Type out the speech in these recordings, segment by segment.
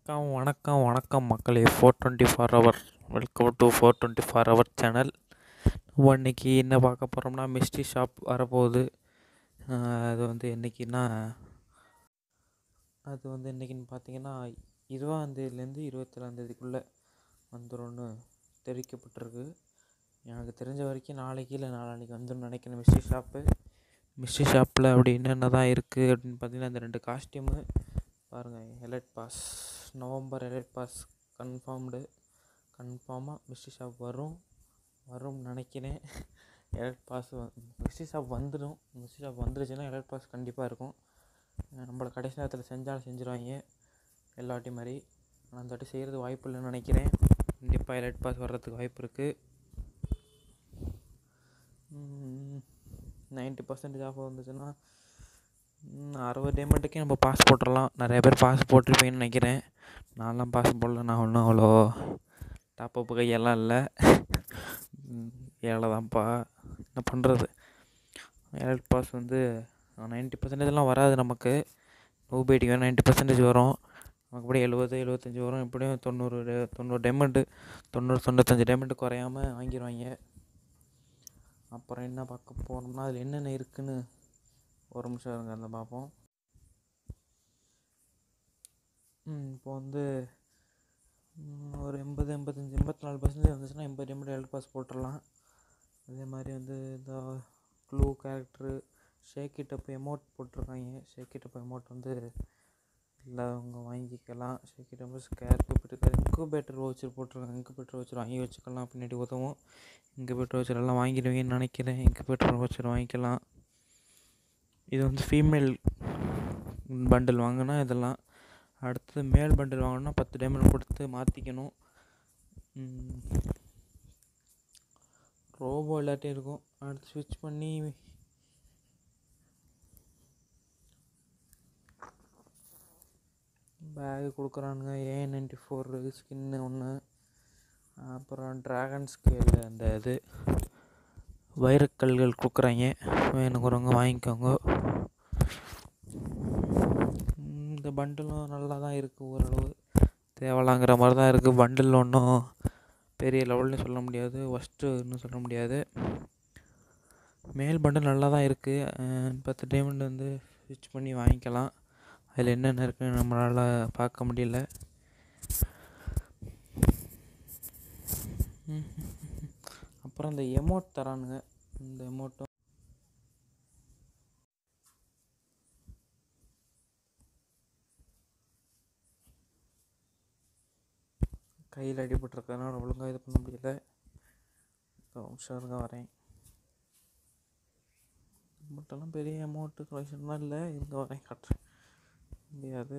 வணக்கம் வணக்கம் வணக்கம் மக்களே four twenty four hour welcome to four twenty four hour channel நம்ம இன்னைக்கு என்ன பார்க்க போகிறோம்னா மிஸ்ட்ரி ஷாப் வரப்போகுது ஆஹ் அது வந்து என்னைக்குன்னா அது வந்து என்னைக்குன்னு பார்த்தீங்கன்னா இருபதாந்தேதிலேருந்து இருபத்தேழாந்தேதிக்குள்ளே வந்துரும்னு தெரிவிக்கப்பட்டிருக்கு எனக்கு தெரிஞ்ச வரைக்கும் நாளைக்கு இல்லை நாளான்னைக்கு வந்துடும் நினைக்கிறேன் மிஸ்ட்ரி ஷாப்பு மிஸ்ட்ரி ஷாப்பில் அப்படி என்னென்ன தான் இருக்குது அப்படின்னு பார்த்தீங்கன்னா இந்த ரெண்டு காஸ்டியூமு பாருங்கள் elite pass November elite pass confirmed கன்ஃபார்மாக மிஸ்ட்ரி ஷாப் வரும் வரும்னு நினைக்கிறேன் எலைட் பாஸ் மிஸ்ட்ரி ஷாப் வந்துடும் மிஸ்ட்ரி ஷாப் வந்துருச்சுன்னா எலைட் பாஸ் கண்டிப்பாக இருக்கும் அஹ் நம்மள கடைசி நேரத்தில் செஞ்சாலும் செஞ்சுருவாங்க எல்லா வாட்டி மாதிரி ஆனால் அந்த வாட்டி செய்கிறது வாய்ப்பு இல்லைன்னு நினைக்கிறேன் கண்டிப்பாக எலைட் பாஸ் வர்றதுக்கு வாய்ப்பு இருக்குது நைன்ட்டி பர்சன்டேஜ் ஆஃப் வந்துச்சுன்னா ம், அறுபது டேமெண்ட்டுக்கே நம்ம பாஸ் போட்டுடலாம் நிறைய பேர் பாஸ் போட்டிருப்பீங்கன்னு நினைக்கிறேன் நான்லாம் பாஸ் போடல நான் ஒன்றும் அவ்வளோ டாப் அப்பு கையெல்லாம் இல்லை ம், ஏழை தான்ப்பா என்ன பண்ணுறது ஏழு பாஸ் வந்து நைன்ட்டி பர்சன்டேஜ்லாம் வராது நமக்கு நோபேட்டிக்கு வேணும் நைன்ட்டி பர்சன்டேஜ் வரும் நமக்கு அப்படியே எழுபது எழுபத்தஞ்சி வரும் எப்படியும் தொண்ணூறு டே- தொண்ணூறு டைமண்டு தொண்ணூறு தொண்ணூத்தஞ்சு டைமண்டு குறையாம வாங்கிடுவாங்க அப்புறம் என்ன பார்க்க போனோம்னா அதில் என்னென்ன இருக்குன்னு ஒரு நிமிஷம் இருங்க அந்த பார்ப்போம் ம் இப்போ வந்து ம், ஒரு எண்பது எண்பத்தஞ்சு எண்பத்தி நாலு பர்சன்டேஜ் வந்துச்சுன்னா எண்பது எண்பது எல் பாஸ் போட்டுடலாம் அதே மாதிரி வந்து இந்த க்ளூ கேரக்டரு ஷேக்கிட்டப் எமௌண்ட் போட்டிருக்காங்க ஷேக்கிட்டப் எமௌண்ட் வந்து இல்லாதவங்க வாங்கிக்கலாம் ஷேக்கிட்டப் ஸ்கேர் இன்குபேட்டர் வவுச்சர் போட்டிருக்காங்க இன்குபேட்டர் வவுச்சர் வாங்கி வச்சுக்கலாம் பின்னாடி உதவும் இன்குபேட்டர் வவுச்சர் எல்லாம் வாங்கிடுவீங்கன்னு நினைக்கிறேன் இன்குபேட்டர் வவுச்சர் வாங்கிக்கலாம் இது வந்து ஃபீமேல் பண்டில் வாங்கினா இதெல்லாம் அடுத்தது மேல் பண்டில் வாங்கினா பத்து டைமண்ட் கொடுத்து மாற்றிக்கணும் ரோபோ இல்லாட்டி இருக்கும் அடுத்து ஸ்விட்ச் பண்ணி பேகு கொடுக்குறானுங்க ஏ நைன்டி ஃபோர் ஸ்கின்னு ஒன்று அப்புறம் ட்ராகன் ஸ்கேல் அந்த இது வைரக்கல்கள் கொடுக்குறாங்க வேணுங்கிறவங்க வாங்கிக்கோங்க ம், இந்த பண்டிலும் நல்லா தான் இருக்குது ஓரளவு தேவலாங்கிற மாதிரி தான் இருக்குது பண்டில் ஒன்றும் பெரிய லெவல்னு சொல்ல முடியாது ஒஸ்ட்டுன்னு சொல்ல முடியாது மேல் பண்டில் நல்லா தான் இருக்குது பத்து டைமண்ட் வந்து ஸ்விட்ச் பண்ணி வாங்கிக்கலாம் அதில் என்னென்ன இருக்குன்னு நம்மளால் பார்க்க முடியல ம், அப்புறம் இந்த எமோட் தரானுங்க இந்த எமோட்டும் கையில் அடிபட்டிருக்கறனால ஒழுங்காக இது பண்ண முடியல இப்போ நிமிஷம் இருங்க வரேன் அமௌண்ட்டெல்லாம் பெரிய அமௌண்ட்டு கலெக்ஷன்லாம் இல்லை இருங்க வரேன் காட்டுறேன் முடியாது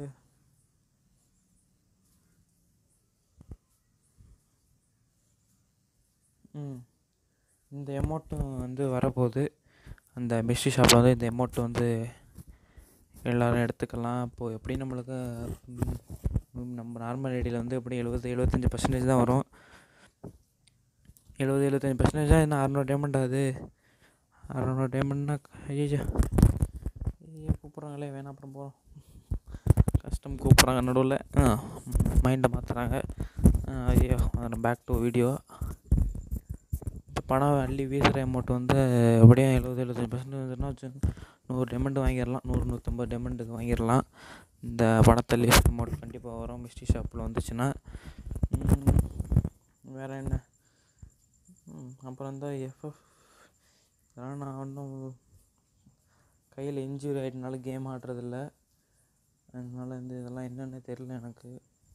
ம் இந்த எமௌண்ட்டும் வந்து வரப்போகுது அந்த மிஸ்ட்ரி ஷாப்பில் வந்து இந்த எமௌண்ட் வந்து எல்லோரும் எடுத்துக்கலாம் இப்போது எப்படி நம்மளுக்கு ம், ம், நம்ம நார்மல் ஐடியில் வந்து எப்படி எழுபது எழுபத்தஞ்சி பர்சன்டேஜ் தான் வரும் எழுபது எழுபத்தஞ்சி பர்சன்டேஜ் தான் என்ன அறநூறு டைமண்ட் ஆகுது அறநூறு டைமண்ட்னா ஐயோ ஐயோ கூப்பிட்றாங்களே வேணாம் அப்புறம் போகிறோம் கஸ்டம் கூப்பிட்றாங்க நடுவில் மைண்டை மாற்றுறாங்க ஐயோ பேக் டு வீடியோ இப்போ பணம் அள்ளி வீசுகிற அமௌண்ட் வந்து எப்படியும் எழுபது எழுபத்தஞ்சி பர்சன்ட் வந்துன்னா வச்சு நூறு டைமண்ட் வாங்கிடலாம் நூறு நூற்றம்பது டைமண்டுக்கு வாங்கிடலாம் இந்த பணத்தை லீஸ் அமௌண்ட் கண்டிப்பாக வரும் மிஸ்ட்ரி ஷாப்பில் வந்துச்சுன்னா ம், வேற என்ன ம், அப்புறம் இந்த எஃப்எஃப் இதெல்லாம் நான் ஒன்றும் கையில் இன்ஜுரி ஆகிட்டனால கேம் ஆடுறதில்ல அதனால இந்த இதெல்லாம் என்னென்னு தெரில எனக்கு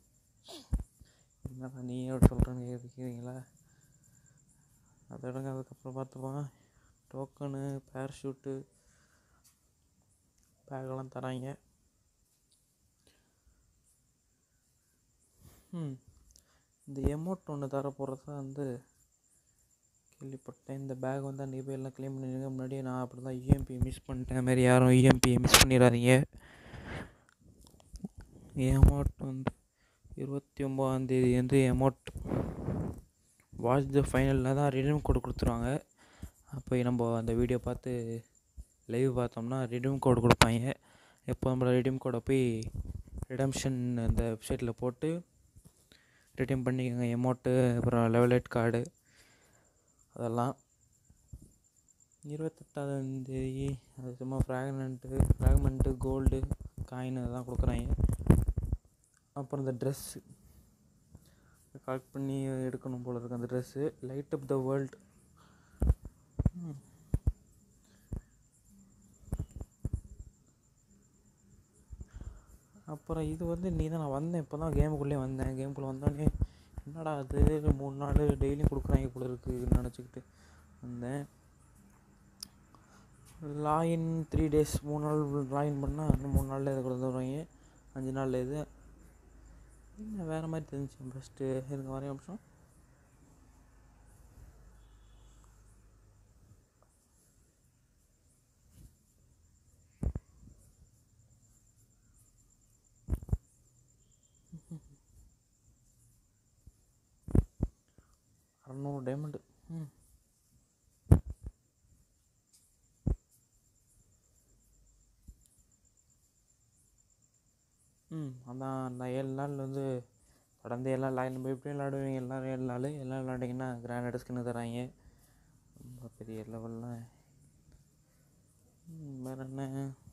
என்னடா நீயே சொல்கிறேன்னு கேட்குறீங்களா அதை விடுங்க அதுக்கப்புறம் பார்த்துப்போம் டோக்கனு பேராஷூட்டு பேக்கெல்லாம் தராங்க ம் இந்த எமௌண்ட் ஒன்று தர போகிறதா வந்து கேள்விப்பட்டேன் இந்த பேக் வந்து அன்றைக்கி போய் எல்லாம் க்ளைம் பண்ணிடுங்க முன்னாடியே நான் அப்படி தான் யூஎம்பி மிஸ் பண்ணிட்டேன் மாரி யாரும் யூஎம்பி மிஸ் பண்ணிடாதீங்க எமௌண்ட் வந்து இருபத்தி ஒம்போதாந்தேதி வந்து எமௌண்ட் வாட்ச் த ஃபைனலில் தான் ரிடீம் கோடு கொடுத்துருவாங்க அப்போ நம்ம அந்த வீடியோ பார்த்து லைவ் பார்த்தோம்னா ரிடீம் கோடு கொடுப்பாங்க எப்போ நம்மள ரிடீம் கோடை போய் ரிடம்ஷன் இந்த வெப்சைட்டில் போட்டு ரிடீம் பண்ணிக்கோங்க எமௌண்ட்டு அப்புறம் லெவலேட் கார்டு அதெல்லாம் இருபத்தெட்டாந்தேதி அது சும்மா ஃப்ராக்மெண்ட்டு ஃப்ராக்மெண்ட்டு கோல்டு காயின் அதெல்லாம் கொடுக்குறாங்க அப்புறம் இந்த ட்ரெஸ்ஸு கலெக்ட் பண்ணி எடுக்கணும் போல இருக்கு அந்த dress light up the world அப்புறம் இது வந்து நீ தான் நான் வந்தேன் இப்போ தான் கேமுக்குள்ளே வந்தேன் கேமுக்குள்ளே வந்தோடனே என்னடா அது மூணு நாள் டெய்லியும் கொடுக்குறாங்க போல இருக்குன்னு நினச்சிக்கிட்டு வந்தேன் லாகின் த்ரீ டேஸ் மூணு நாள் லாகின் பண்ணால் இன்னும் மூணு நாளில் இதை கொடுத்துருவாங்க அஞ்சு நாளில் இது என்ன வேறு மாதிரி தெரிஞ்சு ஃபஸ்ட்டு இருங்க வரைய நிமிஷம் அறநூறு டைமண்டு ம் ம் அதான் அந்த ஏழு நாள் வந்து தொடர்ந்து எல்லாம் லாயின் போய் எப்படி விளாடுவீங்க எல்லோரும் ஏழு நாள் எல்லாம் விளாண்டிங்கன்னா கிராண்ட் ஸ்கின்னு தராங்க ரொம்ப பெரிய லெவலில் வேறு என்ன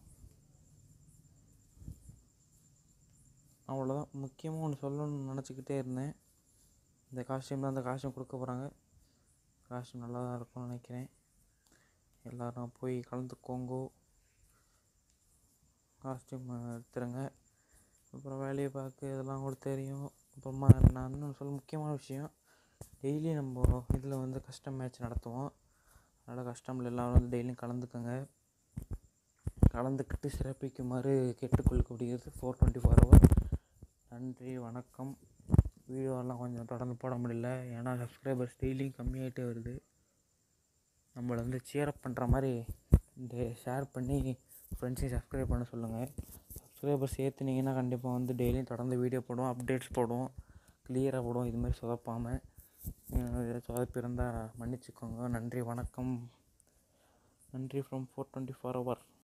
அவ்வளோதான் முக்கியமாக ஒன்று சொல்லணும்னு நினச்சிக்கிட்டே இருந்தேன் இந்த காஸ்டியூம் தான் அந்த காஸ்டியூம் கொடுக்க போகிறாங்க காஸ்டியூம் நல்லா தான் இருக்கும்னு நினைக்கிறேன் எல்லோரும் போய் கலந்துக்கோங்கோ காஸ்டியூம் எடுத்துருங்க அப்புறம் வேலையை பார்க்க இதெல்லாம் கூட தெரியும் அப்புறமா நான் இன்னும் சொல்ல முக்கியமான விஷயம் டெய்லி நம்ம இதில் வந்து கஸ்டம் மேட்ச் நடத்துவோம் அதனால் கஸ்டமில் எல்லோரும் வந்து டெய்லியும் கலந்துக்கோங்க கலந்துக்கிட்டு சிறப்பிக்குமாறு கேட்டுக்கொள்ளக்கூடியது ஃபோர் டுவெண்ட்டி ஃபோர் ஹவர் நன்றி வணக்கம் வீடியோலாம் கொஞ்சம் தொடர்ந்து போட முடியல ஏன்னா சப்ஸ்கிரைபர்ஸ் டெய்லியும் கம்மியாகிட்டே வருது நம்மளை வந்து சேரப் பண்ணுற மாதிரி இந்த ஷேர் பண்ணி ஃப்ரெண்ட்ஸையும் சப்ஸ்கிரைப் பண்ண சொல்லுங்கள் சப்ஸ்கிரைபர்ஸ் ஏற்றுனீங்கன்னா கண்டிப்பாக வந்து டெய்லியும் தொடர்ந்து வீடியோ போடுவோம் அப்டேட்ஸ் போடுவோம் கிளியராக போடுவோம் இது மாதிரி சொதப்பாமல் ஏதாச்சும் சொதப்பி இருந்தால் மன்னிச்சுக்கோங்க நன்றி வணக்கம் நன்றி from four twenty four hour